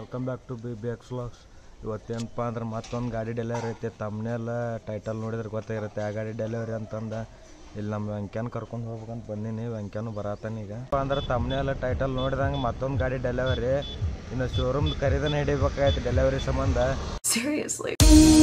Welcome back to B B X vlogs ಇವತ್ತೇನಪ್ಪ ಅಂದ್ರೆ ಮತ್ತೊಂದು ಗಾಡಿ ಡೆಲಿವರಿ ಐತೆ ತಮ್ಮನೆಲ್ಲ ಟೈಟಲ್ ನೋಡಿದ್ರೆ ಗೊತ್ತಾಗಿರುತ್ತೆ ಆ ಗಾಡಿ ಡೆಲಿವರಿ ಅಂತಂದ ಇಲ್ಲಿ ನಮ್ಮ ವೆಂಕ್ಯಾನ್ ಕರ್ಕೊಂಡು ಹೋಗ್ಬೇಕಂತ ಬಂದೀನಿ ವೆಂಕ್ಯಾನು ಬರತ್ತಾನ ಈಗ ಅಂದ್ರೆ ತಮ್ಮನೆಲ್ಲ ಟೈಟಲ್ ನೋಡಿದಂಗೆ ಮತ್ತೊಂದು ಗಾಡಿ ಡೆಲಿವರಿ ಇನ್ನು ಶೋರೂಮ್ ಖರೀದನ ಹಿಡಿಬೇಕಾಯ್ತು ಡೆಲಿವರಿ ಸಂಬಂಧ Seriously.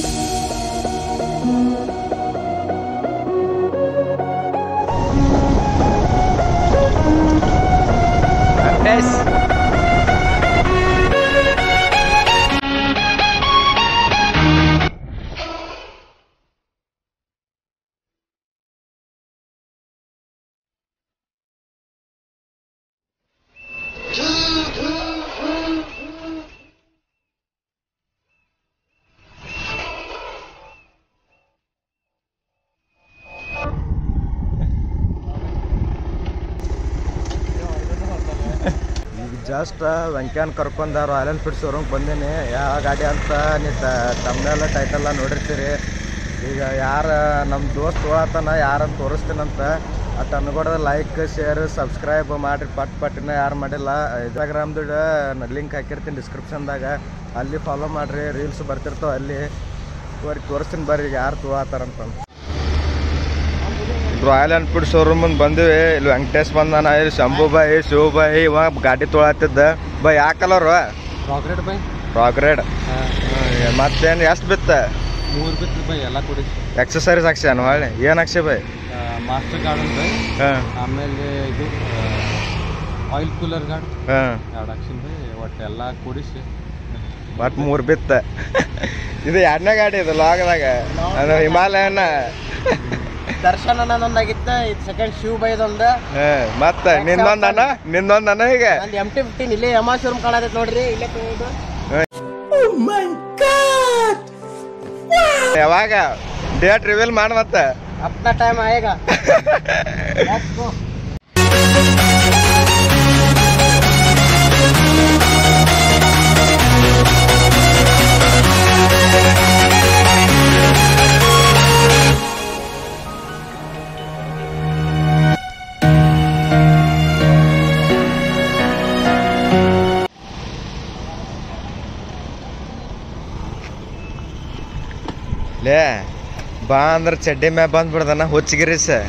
ಈಗ ಜಸ್ಟ್ ವೆಂಕ್ಯಾನ್ ಕರ್ಕೊಂಡ ರಾಯಲ್ ಎನ್ಫೀಲ್ಡ್ ಶೋರೂಮ್ಗೆ ಬಂದೀನಿ ಯಾವ ಗಾಡಿ ಅಂತ ನೀವು ತಮ್ಮನೆಲ್ಲ ಟೈಟಲ್ಲ ನೋಡಿರ್ತೀರಿ ಈಗ ಯಾರ ನಮ್ಮ ದೋಸ್ತ್ ತೊಳತನ ಯಾರಂತ ತೋರಿಸ್ತೀನಂತ ಅಟ್ ಅನ್ಕೊಡದ ಲೈಕ್ ಶೇರ್ ಸಬ್ಸ್ಕ್ರೈಬ್ ಮಾಡಿರಿ ಪಟ್ ಪಟ್ಟಿನ ಯಾರು ಮಾಡಿಲ್ಲ ಇನ್ಸ್ಟಾಗ್ರಾಮ್ದು ಲಿಂಕ್ ಹಾಕಿರ್ತೀನಿ ಡಿಸ್ಕ್ರಿಪ್ಷನ್ದಾಗ ಅಲ್ಲಿ ಫಾಲೋ ಮಾಡಿರಿ ರೀಲ್ಸ್ ಬರ್ತಿರ್ತಾವೆ ಅಲ್ಲಿ ಅವ್ರಿಗೆ ತೋರಿಸ್ತೀನಿ ಬರ್ರಿ ಈಗ ಯಾರು ತೊಳತಾರಂತ ರಾಯಲ್ ಎನ್ಫೀಲ್ಡ್ ಶೋರೂಮ್ ಮುಂದೆ ಬಂದಿವಿ ಇಲ್ಲಿ ವೆಂಕಟೇಶ್ ಬಂದಾನ ಇಲ್ಲಿ ಶಂಭು ಬಾಯಿ ಶಿವ ಬಾಯಿ ಇವ ಗಾಡಿ ತೊಳತ್ತಿದ್ದ ಬೈ ಯಾವ ಕಲರ್ ರಾಕೆಟ್ ಬೈ ರಾಕ್ ರೇಡ್ ಮತ್ತೇನು ಎಷ್ಟು ಬಿತ್ತ ಮೂರು ಬಿತ್ತು ಬೈ ಎಲ್ಲ ಕೊಡಿ ಎಕ್ಸಸೈಸ್ ಹಾಕ್ಸ್ಯಾನ ಹೊಳ್ಳಿ ಏನು ಹಾಕ್ಸಿ ಬೈ ಮಾಸ್ಟರ್ ಗಾರ್ಡನ್ ಬೈ ಹಾಂ ಆಮೇಲೆ ಇದು ಆಯಿಲ್ ಕೂಲರ್ ಗಾರ್ಡ್ ಹಾಂ ಎರಡು ಹಾಕ್ಸಿನ್ ಬೈ ಒಟ್ಟು ಎಲ್ಲ ಕೂಡಿಸಿ ಒಟ್ಟು ಮೂರು ಬಿತ್ತ ಇದು ಎರಡನೇ ಗಾಡಿ ಇದು ಲಾಗದಾಗ ಅದು ಹಿಮಾಲಯನ ದರ್ಶನ ಅನ್ನೊಂದಾಗಿತ್ತ ಇದು ಸೆಕೆಂಡ್ ಶಿವ್ ಬೈದೊಂದು ಹಾಂ ಮತ್ತೆ ನಿಂದೊಂದನ ನಿಂದೊಂದನ ಈಗ ನಂದು ಎಮ್ ಟಿ ಫಿಫ್ಟೀನ್ ಇಲ್ಲೇ ಯಮಾ ಶೋರೂಮ್ ಕಾಣತೈತೆ ನೋಡ್ರಿ ಇಲ್ಲೇ ತಗೊಂಡು ಯಾವಾಗ ಡೇಟ್ ರಿವೀಲ್ ಮಾಡಿ ಮತ್ತೆ ಅಪ್ನ ಟೈಮ್ ಆಯೇಗ ಲೇ ಬಾ ಅಂದ್ರೆ ಚಡ್ಡಿ ಮ್ಯಾಗ ಬಂದ್ಬಿಡ್ದನ ಹುಚ್ಚಗಿರಿ ಸ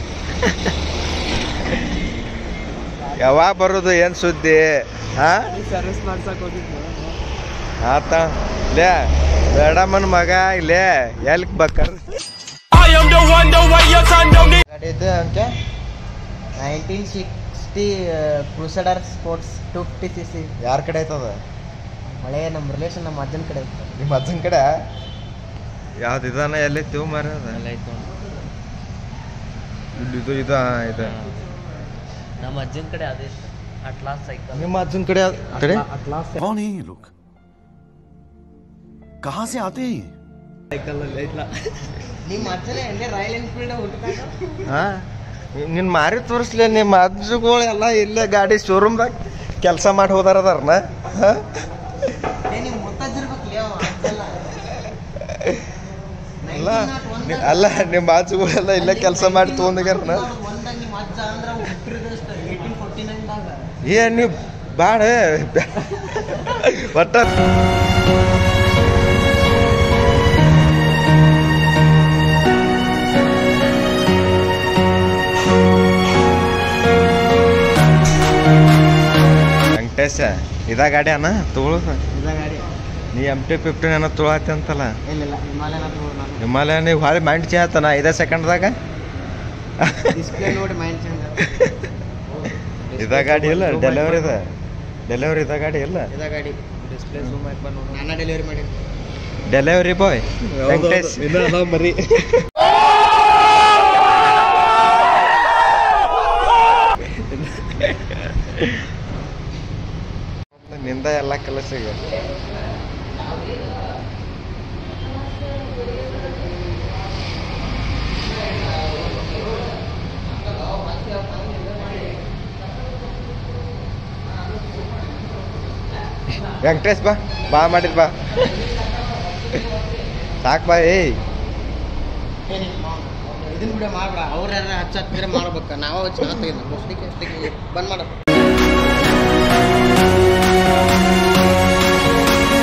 ಯಾವಾಗ ಬರೋದು ಏನು ಸುದ್ದಿ ಹಾ ಸರ್ವಿಸ್ ಮಾಡ್ಸಕ್ ಹೋಗಿದ್ನು ಆತ ಲೇ ಮೇಡಮನ್ ಮಗ ಇಲ್ಲೇ ಎಲ್ಕ್ ಬಕ್ಕರ್ ಗಾಡಿ ಇದು ಅಂಕೆ nineteen sixty Crusader sports two fifty C C ಯಾರ ಕಡೆ ಐತದ ಹಳೆಯ ನಮ್ಮ ರಿಲೇಷನ್ ನಮ್ಮ ಅಜ್ಜನ ಕಡೆ ಇತ್ತು ನಿಮ್ಮ ಅಜ್ಜನ ಕಡೆ ಯಾವ್ದು ಇದಾನ ಎಲ್ಲಿ ತೀವ್ ಮಾರದ ಇಲ್ಲಿ ಇದು ಇದು ಆ, ಇದು ನಮ್ಮ ಅಜ್ಜನ ಕಡೆ ಅದೇ ಅಟ್ಲಾಸ್ ಸೈಕಲ್ ನಿಮ್ಮ ಅಜ್ಜನ ಕಡೆ ಕಡೆ ಅಟ್ಲಾಸ್ कौन है ये लोग कहाँ से आते हैं ये ಸೈಕಲ್ ಅಲ್ಲಿ ಐತ್ಲ ನಿಮ್ಮ ಅಜ್ಜನೇ ಎಲ್ಲೇ ರಾಯಲ್ ಎನ್ಫೀಲ್ಡ್ ಹುಟ್ಟದಾಗ ಹಾ ನಿನ್ ಮಾರಿ ತೋರಿಸ್ಲಿ ನಿಮ್ಮ ಅಜ್ಜಗಳು ಎಲ್ಲ ಇಲ್ಲೇ ಗಾಡಿ ಶೋರೂಮ್ದಾಗ ಕೆಲಸ ಮಾಡಿ ಹೋದಾರದಾರನ ಹಾ ಏ ನಿಮ್ಮ ಮುತ್ತಜ್ಜಿರ್ಬೇಕಲ್ಲ ಅವ ಅಜ್ಜಲ್ಲ ಅಲ್ಲ ನಿ- ಅಲ್ಲ ನಿಮ್ಮ ಅಜ್ಜಗಳೆಲ್ಲ ಇಲ್ಲೇ ಕೆಲಸ ಮಾಡಿ ತೊಗೊಂಡಾರನ ಒಂದಾಗ ನಿಮ್ಮ ಅಜ್ಜ ಅಂದ್ರೆ ಹುಟ್ಟಿರೋದಷ್ಟು ಏಯ್ಟೀನ್ ಫೋರ್ಟಿ ನೈನ್ದಾಗ ಏ ನೀವು ಬಾಡ ಒಟ್ಟ ವೆಂಕಟೇಶ ಇದ ಗಾಡಿ ಅಣ್ಣ ತಗೊಳ್ಳೋದು ಇದ ಗಾಡಿ ನೀ ಎಮ್ ಟಿ ಫಿಫ್ಟೀನ್ ಏನೋ ತೊಗೊಳತ್ತೆ ಅಂತಲ್ಲ ಇಲ್ಲ ಇಲ್ಲ ಹಿಮಾಲಯನ ತಗೊಂಡು ನಾನು ಹಿಮಾಲಯ ನೀವು ಭಾಳ ಮೈಂಡ್ ಚೇಂಜ್ ಆತನ ಐದೇ ಸೆಕೆಂಡ್ದಾಗ ಡಿಸ್ಪ್ಲೇ ನೋಡಿ ಮೈಂಡ್ ಚೇಂಜ್ ಇದ ಗಾಡಿ ಇಲ್ಲ ಡೆಲಿವರಿ ಇದೆ ಡೆಲಿವರಿ ಇದ ಗಾಡಿ ಇಲ್ಲ ಇದ ಗಾಡಿ ಡಿಸ್ಪ್ಲೇ ಜೂಮ್ ಆಗಿ ಬಂದು ನಾನು ಡೆಲಿವರಿ ಮಾಡಿ ಡೆಲಿವರಿ ಬಾಯ್ ವೆಂಕಟೇಶ್ ಮರಿ ನಿಂದ ಎಲ್ಲ ಕೆಲಸ ಈಗ ವೆಂಕಟೇಶ್ ಬಾ ಬಾ ಮಾಡಿದ್ ಬಾ ಸಾಕ್ ಬಾ ಏಯ್ ಇದನ್ನ ಬಿಡ ಮಾಡ್ಬೇಡ ಅವ್ರ ಯಾರ ಹಚ್ಚ ಹತ್ತಿರ ಮಾಡ್ಬೇಕ ನಾವ ಹಚ್ಚ ತೆಗಿದ ಅಷ್ಟಕ್ಕೆ ಅಷ್ಟಕ್ಕೆ ಬಂದ್ ಮಾಡ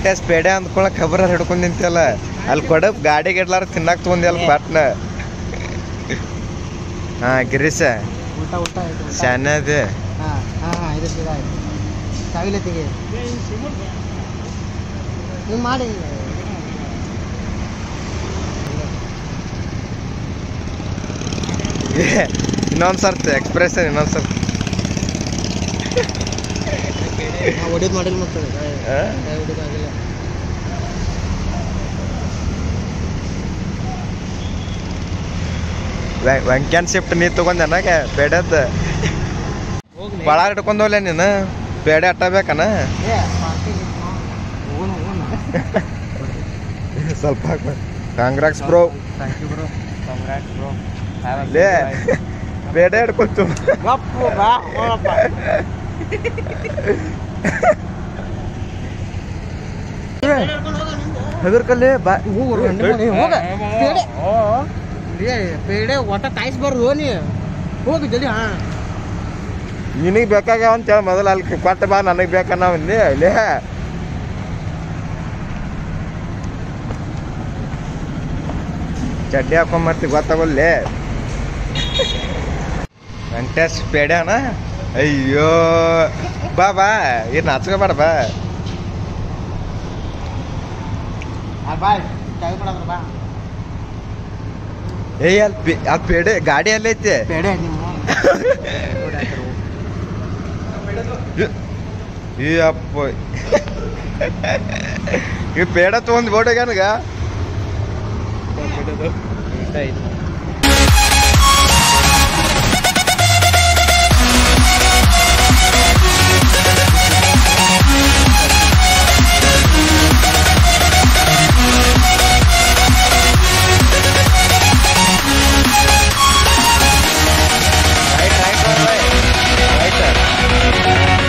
ವೆಂಕಟೇಶ್ ಪೇಡೆ ಅಂದ್ಕೊಳಕ್ ಖಬರ ಹಿಡ್ಕೊಂಡ್ ನಿಂತಿಯಲ್ಲ ಅಲ್ಲಿ ಕೊಡ ಗಾಡಿಗೆ ಇಡ್ಲಾರ ತಿನ್ನಕ್ ತಗೊಂಡಿಯಲ್ಲ ಪಾಟ್ನ ಹಾ ಗಿರೀಶ ಉಲ್ಟಾ ಉಲ್ಟಾ ಆಯ್ತು ಉಲ್ಟಾ. ಶಾನೆ ಅದೇ ಹಾ ಹಾ ಹಾ ಇದು ಸೀದಾ ಆಯ್ತು ಚಾವಿಲೆ ತೆಗಿ ನೀವು ಮಾಡಿ ಇನ್ನೊಂದ್ ಸರ್ತಿ ಎಕ್ಸ್ಪ್ರೆಷನ್ ಇನ್ನೊಂದ್ ಸರ್ತಿ ಹೊಡಿಯೋದು ಮಾಡಿಲ್ಲ ಮತ್ತೆ ಆ? ಹೊಡಿಯೋದಾಗಿಲ್ಲ ವೆ- ವೆಂಕ್ಯಾನ್ ಶಿಫ್ಟ್ ನೀ ತಗೊಂಡ್ ನನಗೆ ಪೇಡೆದ ಭಾಳ ಹಿಡ್ಕೊಂಡೋಗ್ಲೆ ನೀನು ಪೇಡೆ ಅಟ್ಟ ಬೇಕನ ಏ ಪಾರ್ಟಿ ಹೋಗೋಣ ಹೋಗೋಣ ಸ್ವಲ್ಪ congrats bro thank you bro congrats bro ಲೇ ಪೇಡೆ ಹಿಡ್ಕೊತು ಗಪ್ಪು ಬಾ ಹೋಗಪ್ಪ ಹೆದರ್ಕಲ್ಲಿ ಬಾ ಹೋಗು ಹೋಗ ಪೇಡೆ ಏ ಪೇಡೆ ಒಟ್ಟ ಕಾಯಿಸ್ಬಾರ್ದು ನೀ ಹೋಗಿ ಜಲ್ದಿ ಹಾ ನಿನಗೆ ಬೇಕಾಗ್ಯಾವ ಅಂತೇಳಿ ಮೊದಲು ಅಲ್ಲಿ ಕೊಟ್ಟ ಬಾ ನನಗೆ ಬೇಕನ್ನೋ ಲೇ ಲೇ ಚಡ್ಡಿ ಹಾಕೊಂಬರ್ತಿ ಗೊತ್ತಾಗಲ್ಲೇ ವೆಂಕಟೇಶ್ ಪೇಡ್ಯಾನ ಅಯ್ಯೋ ಬಾ ಬಾ ಏನು ನಾಚ್ಕೋಬೇಡ ಬಾ ಆ ಬಾಯ್ ಚಾವಿ ಕೊಡಂದ್ರ ಬಾ ಏಯ್ ಅಲ್ಲಿ ಪೇ ಅಲ್ಲಿ ಪೇಡೆ ಗಾಡಿ ಎಲ್ಲೈತೆ ಪೇಡೆ ನಿಮ್ಮ ಈ ಅಪ್ಪ ಈ ಪೇಡ ತೊಗೊಂಡು ಬೋಡಗನಗ right right right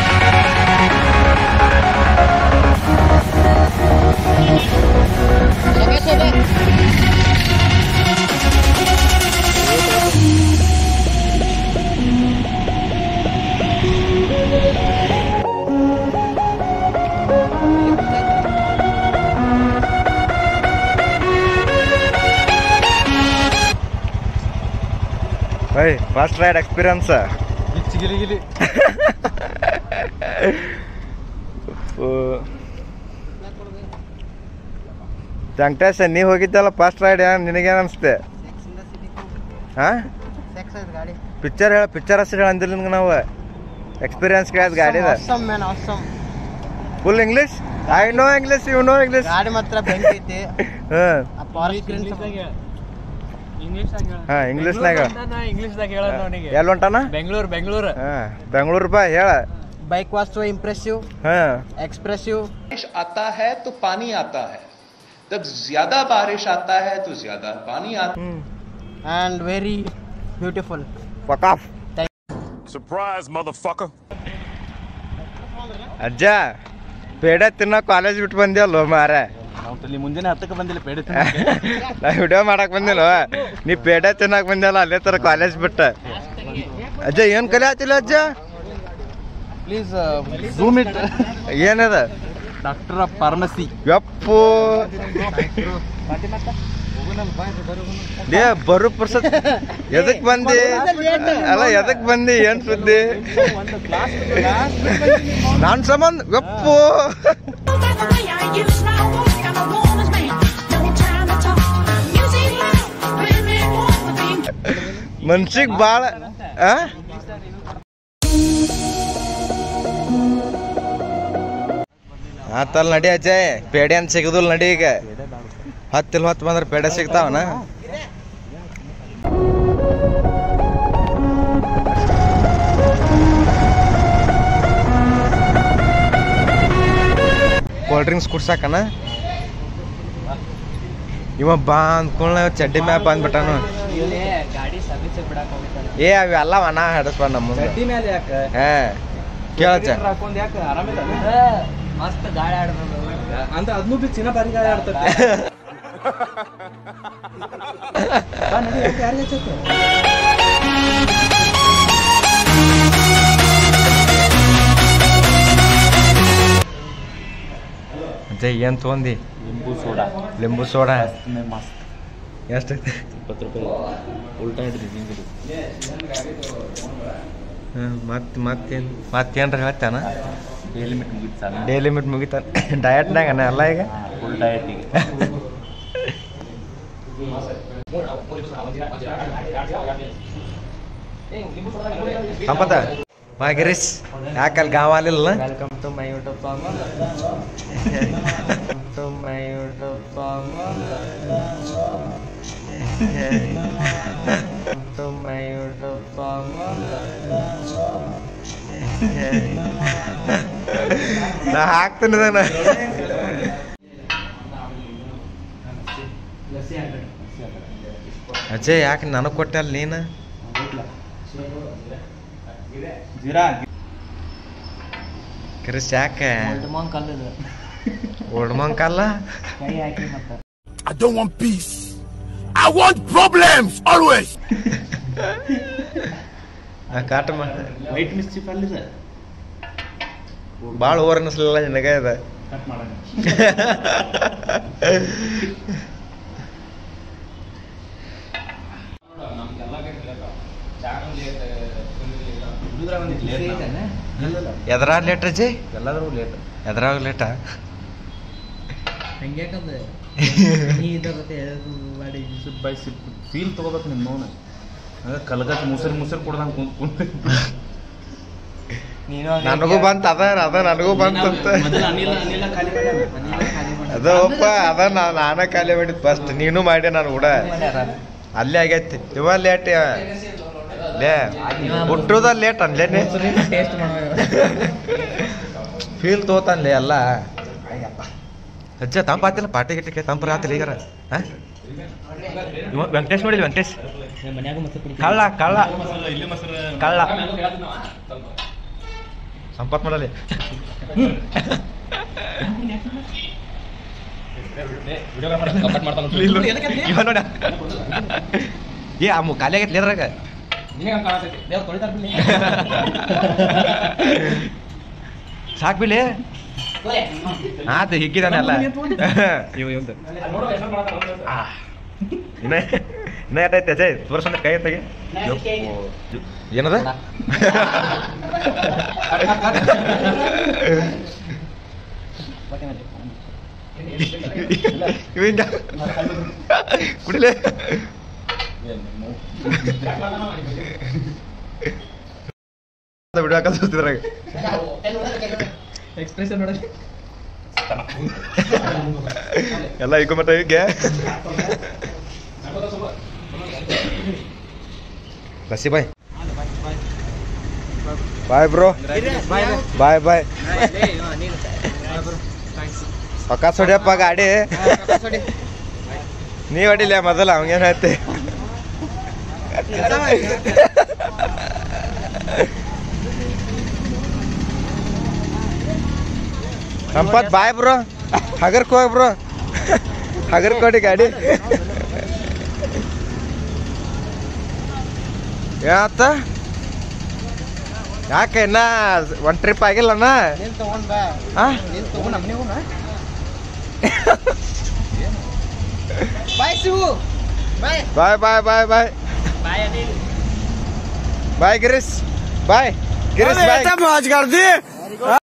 bye first ride experience ಗಿಚ್ಚಿ ಗಿಲಿ ಗಿಲಿ ವೆಂಕಟೇಶ್ ನೀ ಹೋಗಿದ್ದಲ್ಲ ಫಸ್ಟ್ ರೈಡ್ ನಿನಗೇನು ಅನಿಸ್ತೆ ಹಾ ಸೆಕ್ಸ್ ಐತೆ ಗಾಡಿ ಪಿಕ್ಚರ್ ಹೇಳ ಪಿಕ್ಚರ್ ಹೆಸರು ಹೇಳ ಅಂದಿಲ್ಲ ನಿಮ್ಗೆ ನಾವು ಎಕ್ಸ್ಪೀರಿಯನ್ಸ್ ಕೇಳಿದ ಗಾಡಿದ awesome man awesome full English I know English you know English ಗಾಡಿ ಮಾತ್ರ ಬೆಂಕಿ ಐತಿ ಹಾಂ ಆ ಫಾರೆಸ್ಟ್ ಸ್ಕ್ರೀನ್ ಇಂಗ್ಲೀಷ್ದಾಗ ಹೇಳ ಹಾ, ಇಂಗ್ಲೀಷ್ನಾಗ. ಇಂಗ್ಲೀಷ್ದಾಗ ಹೇಳೋದು ಅವನಿಗೆ ಎಲ್ಲಿ ಹೊಂಟಾನ ಬೆಂಗಳೂರು ಬೆಂಗಳೂರು ಹಾಂ ಬೆಂಗಳೂರು ಬಾ ಹೇಳ ಬೈಕ್ ವಾಸ್ ಸೋ ಇಂಪ್ರೆಸಿವ್ ಹಾಂ एक्सप्रेसिव बारिश आता है तो पानी आता है जब ज्यादा बारिश आता है तो ज्यादा पानी आता ಹ್ಞೂ and very beautiful fuck off Surprise, motherfucker. ಅಜ್ಜ ಪೇಡ ತಿನ್ನೋ ಕಾಲೇಜ್ ಬಿಟ್ಟು ಬಂದ್ಯಲ್ಲ ಮಾರ ನಾವು ಇಲ್ಲಿ ಮುಂಜಾನೆ ಹತ್ತಕ್ಕೆ ಬಂದಿಲ್ಲ ಪೇಡೆ ನಾ ವಿಡಿಯೋ ಮಾಡಕ್ ಬಂದಿಲ್ಲ ನೀ ಪೇಡ ತಿನ್ನಕ್ ಬಂದಿಲ್ಲ ಅಲ್ಲೇ ತರ ಕಾಲೇಜ್ ಬಿಟ್ಟ ಅಜ್ಜ ಏನ್ ಕಲಿ ಆತಿಲ್ಲ ಅಜ್ಜ ಪ್ಲೀಸ್ ಝೂಮ್ ಇಟ್ ಏನದ ಡಾಕ್ಟರ್ ಆಫ್ ಫಾರ್ಮಸಿ ಯಪ್ಪು ಲೇ ಬರು ಪುರ್ಸತ್ ಎದಕ್ ಬಂದಿ ಅಲ್ಲ ಎದಕ್ ಬಂದಿ ಏನ್ ಸುದ್ದಿ ನಾನ್ ಸಂಬಂಧ ಯಪ್ಪು By the way I use my voice, got my woman's man. No time to talk. Music loud, play me more for me. ಮನ್ಸಿಗ್ ಬಾಳ ಆ? ಆತಲ್ ನಡಿ ಅಜ್ಜಯ್ ಪೇಡೆ ಅಂತ ಸಿಗದಿಲ್ಲ ನಡಿ ಈಗ ಹತ್ತಿಲ್ ಹೊತ್ತು ಬಂದ್ರೆ ಪೇಡೆ ಸಿಗ್ತಾವನ ಕೋಲ್ಡ್ ಡ್ರಿಂಕ್ಸ್ ಕುಡ್ಸಾಕನ ಇವ ಬಾ ಅಂದ್ಕೊಂಡ ಚಡ್ಡಿ ಮ್ಯಾಪ್ ಬಂದ್ಬಿಟ್ಟಾನು ಗಾಡಿ ಸರ್ವಿಸ್ ಬಿಡಕ್ ಹೋಗಿದ್ದಾನೆ ಏ ಅವೆಲ್ಲ ವನ ಹಡಸ್ಬ ನಮ್ಮ ಮುಂದೆ ಮೇಲೆ ಯಾಕೆ ಹಾ ಕೇಳಚ್ಚ ಹಾಕೊಂಡ್ ಯಾಕೆ ಆರಾಮಿಲ್ಲ ಮಸ್ತ್ ಗಾಡಿ ಆಡ್ಬೋದು ಅಂತ ಅದನ್ನೂ ಬಿ ಚಿನ್ನ ಬಾರಿ ಗಾಳಿ ಆಡ್ತೈತೆ ಬಾ ನಡಿ, ಯಾಕೆ ಯಾರಿಗೆ ಹಚ್ಚತ್ತೆ? ಅಜ್ಜ ಏನು ತೊಗೊಂಡಿ ಲಿಂಬು ಸೋಡಾ ಲಿಂಬು ಸೋಡಾ ಮಸ್ತ್ ಎಷ್ಟು ಇಪ್ಪತ್ತು ರೂಪಾಯಿ ಉಲ್ಟಾ ಇದ್ರಿ ನಿಂಗೆ ಮತ್ತೆ ಮತ್ತೇನು ಮತ್ತೇನ್ರ ಹೇಳ್ತಾನ ಡೇ ಲಿಮಿಟ್ ಮುಗಿತು ಸಾಲ ಡೇ ಲಿಮಿಟ್ ಮುಗಿತಾನ ಡಯಟ್ನಾಗ ಎಲ್ಲ ಈಗ ಫುಲ್ ಡಯಟಿಗೆ ಸಂಪತ್ತ ಮಾ ಗಿರೀಶ್ ಯಾಕಲ್ಲಿ ಗಾವ ಅಲ್ಲಿಲ್ಲ welcome to my YouTube channel to my YouTube channel to my YouTube channel ನಾ ಹಾಕ್ತೀನಿ ಇದನ್ನ ಅಜ್ಜಯ್ ಯಾಕೆ ನನಗೆ ಕೊಟ್ಟಲ್ಲ ನೀನು ಜೀರಾ ಗಿರೀಶ್ ಯಾಕೆ ಕಲ್ಲಿದೆ ಓಡ್ಮಂಕಲ್ಲ ಕೈ ಹಾಕಿ ಮತ್ತೆ I don't want peace. I want problems always. ನಾ ಕಾಟ ಮಾಡಿ ವೈಟ್ ಮಿಸ್ಚಿಪ್ ಅಲ್ಲಿದೆ ಭಾಳ ಓವರ್ ಅನ್ನಿಸ್ಲಿಲ್ಲ ನಿನಗೆ ಇದು ಕಟ್ ಮಾಡೋಣ ಎದ್ರಾಗ ಲೇಟ್ ಅಜ್ಜಿ ಎಲ್ಲಾದ್ರೂ ಲೇಟ್ ಎದ್ರಾಗ ಲೇಟ ಹಂಗ್ಯಾಕಂದ್ರೆ ನೀ ಇದ್ದತ್ತೆ ಮಾಡಿ ಸಿಪ್ ಬೈ ಸಿಪ್ ಫೀಲ್ ತಗೋಬೇಕು ನಿಮ್ಮ ಮೌನ ಅದ ಕಲ್ಗಟ್ ಮುಸರಿ ಮುಸರಿ ಕೊಡ್ದಂಗೆ ಕುಂತ್ ಕುಂತ ನೀನು ನನಗೂ ಬಂತ ಅದ ಅದ ನನಗೂ ಬಂತಂತ ಮೊದಲು ಅನಿಲ ಅನಿಲ ಖಾಲಿ ಮಾಡ್ಯಾನ. ಅದ ಒಪ್ಪ ಅದ ನಾ ನಾನ ಖಾಲಿ ಮಾಡಿದ್ ಫಸ್ಟ್ ನೀನು ಮಾಡಿ ನಾನು ಕೂಡ ಅಲ್ಲೇ ಆಗೈತಿ ಇವ ಲೇಟ್ ಲೇ ಹುಟ್ಟುದ ಲೇಟ್ ಅನ್ಲೇನೆ ಟೇಸ್ಟ್ ಫೀಲ್ ತೋತಾನ್ಲೇ ಎಲ್ಲ ಅಜ್ಜ ತಂಪಾತಿಲ್ಲ ಪಾಟಿ ಗಿಟ್ಟಿಗೆ ತಂಪು ರಾತ್ರಿ ಈಗಾರ ಹಾ? ಇವ ವೆಂಕಟೇಶ್ ನೋಡಿಲ್ಲ ವೆಂಕಟೇಶ್ ಮನ್ಯಾಗ ಮತ್ತೆ ಕಳ್ಳ ಕಳ್ಳ ಕಳ್ಳ ಸಂಪತ್ ಮಾಡಲಿ ಇವ ನೋಡ ಏ ಆ ಮು ಖಾಲಿ ಆಗೈತಿ ಅದ್ರಾಗ ಸಾಕ್ ಬಿಲಿ ಆತು ಹಿಕ್ಕಿದಾನೆಲ್ಲ ಇವ ಇವಂದು ಆ. ಇನ್ನ ಇನ್ನ ಎಟ್ಟೈತೆ ಅಜಯ್ ತೋರ್ಸಂದ್ರೆ ಕೈ ತೆಗಿ ಏನದ ಇವ ಹಿಂಗ ಕುಡಿಲೆ ಬಿಡಾಕ ಸುತ್ತಿದ್ರಾಗ ಎಕ್ಸ್ಪ್ರೆಷನ್ ನೋಡಿ ಎಲ್ಲ ಇಕ್ಕೊಂಬಟ್ಟ ಈಗ ಲಸಿ ಬಾಯ್ ಬಾಯ್ ಬ್ರೋ ಬಾಯ್ ಬಾಯ್ ಪಕ್ಕ ಹೊಡಿಯಪ್ಪ ಗಾಡಿ ನೀ ಹೊಡಿಲ್ಲ ಮೊದಲ ಅವಂಗೇನೈತಿ ಸಂಪತ್ ಬಾಯ್ ಬ್ರೋ ಹಗರ್ಕ್ ಹೋಗ್ ಬ್ರೋ ಹಗರ್ ಕೊಡಿ ಗಾಡಿ ಯಾತ ಯಾಕೆ ಇನ್ನ ಒಂದ್ ಟ್ರಿಪ್ ಆಗಿಲ್ಲಣ್ಣ ನೀನ್ ತಗೊಂಡ್ ಬಾ ಆ? ನೀನ್ ತಗೊಂಡ್ ನಮ್ನಿ ಹೋಗೋಣ ಬಾಯ್ ಶಿವು ಬಾಯ್ ಬಾಯ್ ಬಾಯ್ ಬಾಯ್ ಬಾಯ್ ಬಾಯ್ ಅನಿಲ್ ಬಾಯ್ ಗಿರೀಶ್ ಬಾಯ್ ಗಿರೀಶ್ ಬಾಯ್